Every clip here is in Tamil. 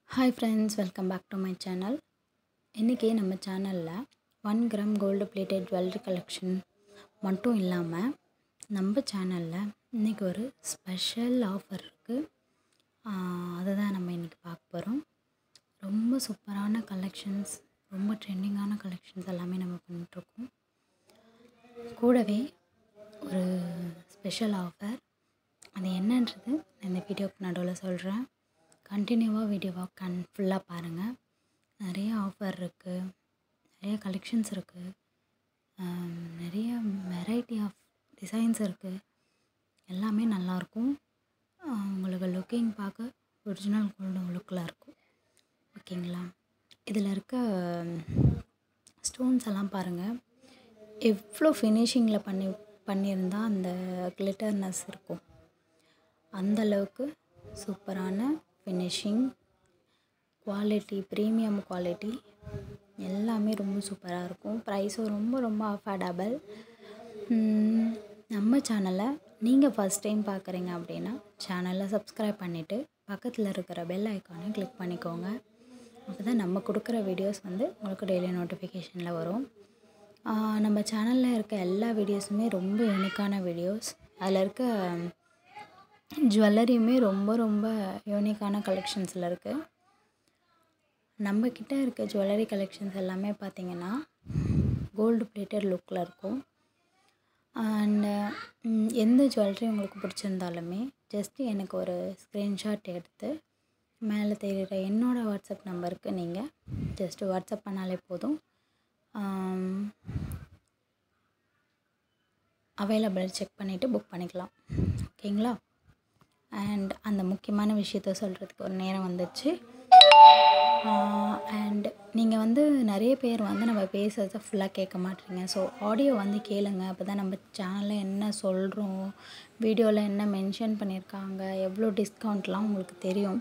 hi friends welcome back to my channel இன்றைக்கி நம்ம சேனலில் one gram gold plated jewellery collection மட்டும் இல்லாமல் நம்ம சேனலில் இன்றைக்கி ஒரு ஸ்பெஷல் ஆஃபர் இருக்குது அதை தான் நம்ம இன்றைக்கி பார்க்க போகிறோம் ரொம்ப சூப்பரான கலெக்ஷன்ஸ் ரொம்ப ட்ரெண்டிங்கான கலெக்ஷன்ஸ் எல்லாமே நம்ம பண்ணிகிட்ருக்கோம் கூடவே ஒரு ஸ்பெஷல் ஆஃபர் அது என்னன்றது நான் இந்த வீடியோக்கு நடுவில் சொல்கிறேன் கண்டினியூவாக வீடியோவை கண் ஃபுல்லாக பாருங்கள் நிறைய ஆஃபர் இருக்குது நிறைய கலெக்ஷன்ஸ் இருக்குது நிறைய வெரைட்டி ஆஃப் டிசைன்ஸ் இருக்குது எல்லாமே நல்லாயிருக்கும் உங்களுக்கு லுக்கிங் பார்க்க ஒரிஜினல் கோல்டு லுக்கில் இருக்கும் ஓகேங்களா இதில் இருக்க ஸ்டோன்ஸ் எல்லாம் பாருங்கள் எவ்வளோ ஃபினிஷிங்கில் பண்ணி பண்ணியிருந்தா அந்த கிளிட்டர்னஸ் இருக்கும் அந்த அளவுக்கு சூப்பரான ஃபினிஷிங் குவாலிட்டி ப்ரீமியம் குவாலிட்டி எல்லாமே ரொம்ப சூப்பராக இருக்கும் ப்ரைஸும் ரொம்ப ரொம்ப அஃபோர்டபுள் நம்ம சேனலை நீங்கள் ஃபஸ்ட் டைம் பார்க்குறீங்க அப்படின்னா சேனலை சப்ஸ்கிரைப் பண்ணிவிட்டு பக்கத்தில் இருக்கிற பெல் ஐக்கானை கிளிக் பண்ணிக்கோங்க அப்போ தான் நம்ம கொடுக்குற வீடியோஸ் வந்து உங்களுக்கு டெய்லி நோட்டிஃபிகேஷனில் வரும் நம்ம சேனலில் இருக்க எல்லா வீடியோஸுமே ரொம்ப யூனிக்கான வீடியோஸ் அதில் இருக்க ஜுவல்லரியுமே ரொம்ப ரொம்ப யூனிக்கான கலெக்ஷன்ஸில் இருக்குது நம்மக்கிட்ட இருக்க ஜுவல்லரி கலெக்ஷன்ஸ் எல்லாமே பார்த்திங்கன்னா கோல்டு பிளேட்டட் லுக்கில் இருக்கும் அண்டு எந்த ஜுவல்லரி உங்களுக்கு பிடிச்சிருந்தாலுமே ஜஸ்ட்டு எனக்கு ஒரு ஸ்க்ரீன்ஷாட் எடுத்து மேலே தெரிகிற என்னோடய வாட்ஸ்அப் நம்பருக்கு நீங்கள் ஜஸ்ட்டு வாட்ஸ்அப் பண்ணாலே போதும் அவைலபிள் செக் பண்ணிவிட்டு புக் பண்ணிக்கலாம் ஓகேங்களா அண்ட் அந்த முக்கியமான விஷயத்த சொல்கிறதுக்கு ஒரு நேரம் வந்துச்சு அண்ட் நீங்கள் வந்து நிறைய பேர் வந்து நம்ம பேசுகிறத ஃபுல்லாக கேட்க மாட்டீங்க ஸோ ஆடியோ வந்து கேளுங்க அப்போ தான் நம்ம சேனலில் என்ன சொல்கிறோம் வீடியோவில் என்ன மென்ஷன் பண்ணியிருக்காங்க எவ்வளோ டிஸ்கவுண்ட்லாம் உங்களுக்கு தெரியும்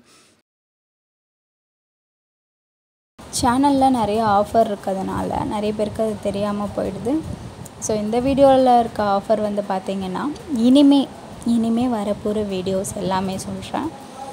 சேனலில் நிறைய ஆஃபர் இருக்கிறதுனால நிறைய பேருக்கு அது தெரியாமல் போயிடுது ஸோ இந்த வீடியோவில் இருக்க ஆஃபர் வந்து பார்த்திங்கன்னா இனிமே இனிமே வரப்போகிற வீடியோஸ் எல்லாமே சொல்கிறேன்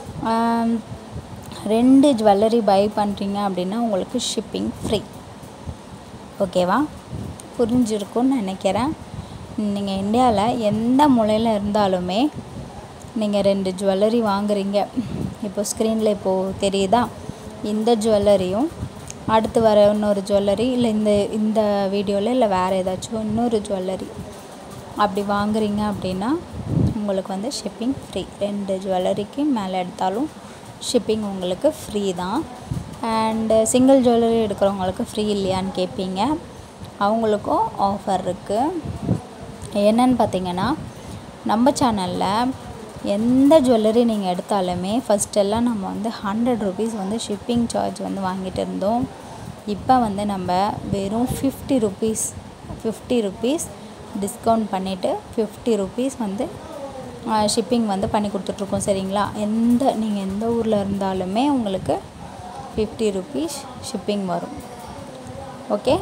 ரெண்டு ஜுவல்லரி பை பண்ணுறீங்க அப்படின்னா உங்களுக்கு ஷிப்பிங் ஃப்ரீ ஓகேவா புரிஞ்சிருக்கும்னு நினைக்கிறேன் நீங்கள் இந்தியாவில் எந்த மூலையில் இருந்தாலுமே நீங்கள் ரெண்டு ஜுவல்லரி வாங்குறீங்க இப்போ ஸ்க்ரீனில் இப்போது தெரியுதா இந்த ஜுவல்லரியும் அடுத்து வர இன்னொரு ஜுவல்லரி இல்லை இந்த இந்த வீடியோவில் இல்லை வேறு ஏதாச்சும் இன்னொரு ஜுவல்லரி அப்படி வாங்குறீங்க அப்படின்னா உங்களுக்கு வந்து ஷிப்பிங் ஃப்ரீ ரெண்டு ஜுவல்லரிக்கு மேலே எடுத்தாலும் ஷிப்பிங் உங்களுக்கு ஃப்ரீ தான் அண்டு சிங்கிள் ஜுவல்லரி எடுக்கிறவங்களுக்கு ஃப்ரீ இல்லையான்னு கேட்பீங்க அவங்களுக்கும் ஆஃபர் இருக்குது என்னன்னு பார்த்தீங்கன்னா நம்ம சேனலில் எந்த ஜுவல்லரி நீங்கள் எடுத்தாலுமே ஃபஸ்ட்டெல்லாம் நம்ம வந்து ஹண்ட்ரட் ருபீஸ் வந்து ஷிப்பிங் சார்ஜ் வந்து வாங்கிட்டு இருந்தோம் இப்போ வந்து நம்ம வெறும் fifty rupees fifty rupees discount பண்ணிவிட்டு ஃபிஃப்டி ருபீஸ் வந்து ஷிப்பிங் வந்து பண்ணி கொடுத்துட்ருக்கோம் சரிங்களா எந்த நீங்கள் எந்த ஊரில் இருந்தாலுமே உங்களுக்கு ஃபிஃப்டி ருபீஸ் ஷிப்பிங் வரும் ஓகே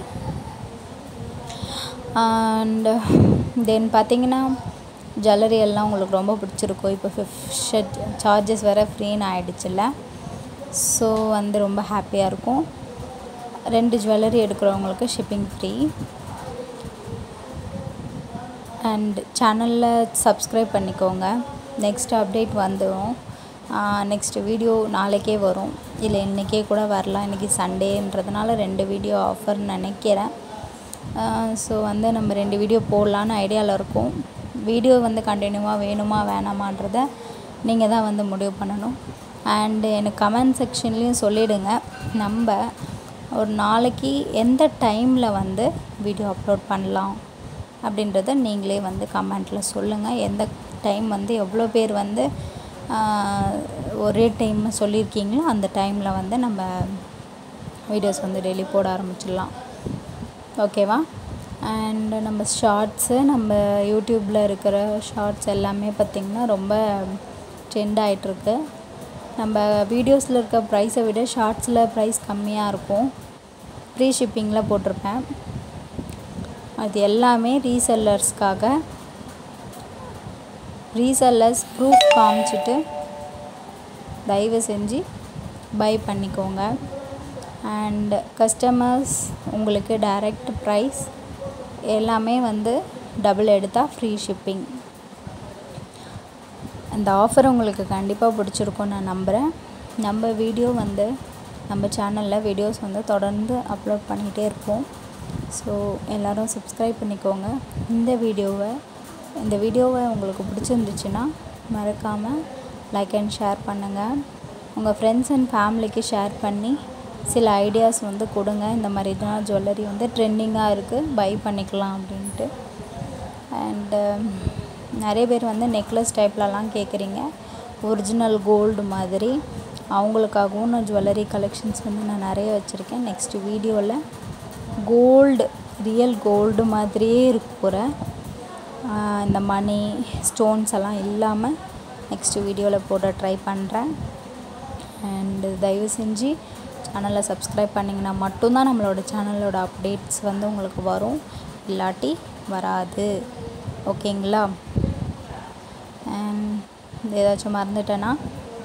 அண்டு தென் பார்த்தீங்கன்னா ஜுவல்லரி எல்லாம் உங்களுக்கு ரொம்ப பிடிச்சிருக்கும் இப்போ ஃபிஃப்ட் சார்ஜஸ் வேறு ஃப்ரீன்னு ஆகிடுச்சுல்ல ஸோ வந்து ரொம்ப ஹாப்பியாக இருக்கும் ரெண்டு ஜுவல்லரி எடுக்கிறவங்களுக்கு ஷிப்பிங் ஃப்ரீ அண்ட் சேனலில் சப்ஸ்கிரைப் பண்ணிக்கோங்க நெக்ஸ்ட் அப்டேட் வந்துடும் நெக்ஸ்ட் வீடியோ நாளைக்கே வரும் இல்லை இன்றைக்கே கூட வரலாம் இன்றைக்கி சண்டேன்றதுனால ரெண்டு வீடியோ ஆஃபர்னு நினைக்கிறேன் ஸோ வந்து நம்ம ரெண்டு வீடியோ போடலான்னு ஐடியாவில் இருக்கும் வீடியோ வந்து கண்டினியூவாக வேணுமா வேணாமான்றத நீங்கள் தான் வந்து முடிவு பண்ணணும் அண்டு எனக்கு கமெண்ட் செக்ஷன்லேயும் சொல்லிவிடுங்க நம்ம ஒரு நாளைக்கு எந்த டைமில் வந்து வீடியோ அப்லோட் பண்ணலாம் அப்படின்றத நீங்களே வந்து கமெண்ட்டில் சொல்லுங்கள் எந்த டைம் வந்து எவ்வளோ பேர் வந்து ஒரே டைம் சொல்லியிருக்கீங்களோ அந்த டைமில் வந்து நம்ம வீடியோஸ் வந்து டெய்லி போட ஆரம்பிச்சிடலாம் ஓகேவா அண்டு நம்ம ஷார்ட்ஸு நம்ம யூடியூப்பில் இருக்கிற ஷார்ட்ஸ் எல்லாமே பார்த்திங்கன்னா ரொம்ப ட்ரெண்ட் ஆகிட்டுருக்கு நம்ம வீடியோஸில் இருக்க ப்ரைஸை விட ஷார்ட்ஸில் ப்ரைஸ் கம்மியாக இருக்கும் ஃப்ரீ ஷிப்பிங்கில் போட்டிருப்பேன் அது எல்லாமே ரீசெல்லர்ஸ்க்காக ரீசெல்லர்ஸ் ப்ரூஃப் காமிச்சிட்டு தயவு செஞ்சு பை பண்ணிக்கோங்க அண்ட் கஸ்டமர்ஸ் உங்களுக்கு டைரக்ட் ப்ரைஸ் எல்லாமே வந்து டபுள் எடுத்தால் ஃப்ரீ ஷிப்பிங் அந்த ஆஃபர் உங்களுக்கு கண்டிப்பாக பிடிச்சிருக்கும் நான் நம்புகிறேன் நம்ம வீடியோ வந்து நம்ம சேனலில் வீடியோஸ் வந்து தொடர்ந்து அப்லோட் பண்ணிகிட்டே இருப்போம் ஸோ எல்லோரும் சப்ஸ்கிரைப் பண்ணிக்கோங்க இந்த வீடியோவை இந்த வீடியோவை உங்களுக்கு பிடிச்சிருந்துச்சுன்னா மறக்காமல் லைக் அண்ட் ஷேர் பண்ணுங்கள் உங்கள் ஃப்ரெண்ட்ஸ் அண்ட் ஃபேமிலிக்கு ஷேர் பண்ணி சில ஐடியாஸ் வந்து கொடுங்க இந்த மாதிரி தான் ஜுவல்லரி வந்து ட்ரெண்டிங்காக இருக்குது பை பண்ணிக்கலாம் அப்படின்ட்டு அண்டு நிறைய பேர் வந்து நெக்லஸ் டைப்லலாம் கேட்குறீங்க ஒரிஜினல் கோல்டு மாதிரி அவங்களுக்காகவும் நான் ஜுவல்லரி கலெக்ஷன்ஸ் வந்து நான் நிறைய வச்சுருக்கேன் நெக்ஸ்ட் வீடியோவில் கோல்டு ரியல் கோல்டு மாதிரியே இருக்கிற இந்த மணி ஸ்டோன்ஸ் எல்லாம் இல்லாமல் நெக்ஸ்ட் வீடியோவில் போட ட்ரை பண்ணுறேன் அண்டு தயவு செஞ்சு சேனலை சப்ஸ்கிரைப் பண்ணிங்கன்னா மட்டும்தான் நம்மளோட சேனலோட அப்டேட்ஸ் வந்து உங்களுக்கு வரும் இல்லாட்டி வராது ஓகேங்களா அண்ட் ஏதாச்சும் மறந்துட்டேன்னா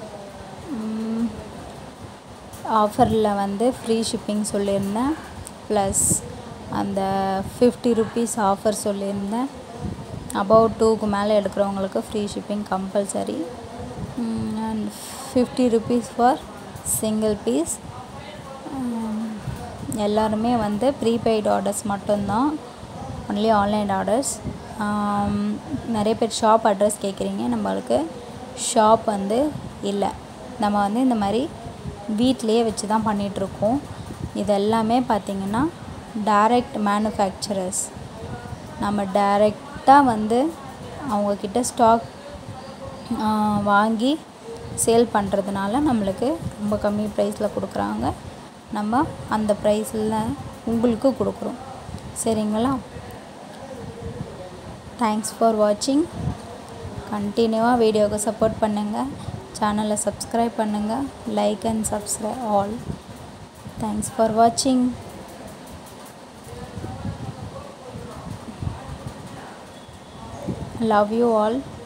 ஆஃபரில் வந்து ஃப்ரீ ஷிப்பிங் சொல்லியிருந்தேன் ப்ளஸ் அந்த ஃபிஃப்டி ருபீஸ் ஆஃபர் சொல்லியிருந்தேன் அபவுட் டூக்கு மேலே எடுக்கிறவங்களுக்கு free shipping compulsory and fifty rupees for single piece எல்லாருமே வந்து ப்ரீபெய்ட் ஆர்டர்ஸ் மட்டும்தான் ஒன்லி ஆன்லைன் ஆர்டர்ஸ் நிறைய பேர் ஷாப் அட்ரஸ் கேட்குறீங்க நம்மளுக்கு ஷாப் வந்து இல்லை நம்ம வந்து இந்த மாதிரி வீட்டிலையே வச்சு தான் பண்ணிகிட்ருக்கோம் இது எல்லாமே பார்த்திங்கன்னா டைரக்ட் மேனுஃபேக்சரர்ஸ் நம்ம டைரெக்டாக வந்து அவங்கக்கிட்ட ஸ்டாக் வாங்கி சேல் பண்ணுறதுனால நம்மளுக்கு ரொம்ப கம்மி ப்ரைஸில் கொடுக்குறாங்க நம்ம அந்த ப்ரைஸில் உங்களுக்கு கொடுக்குறோம் சரிங்களா தேங்க்ஸ் ஃபார் வாட்சிங் கண்டினியூவாக வீடியோவுக்கு சப்போர்ட் பண்ணுங்கள் சேனலை சப்ஸ்கிரைப் பண்ணுங்கள் like and subscribe all thanks for வாட்சிங் love you all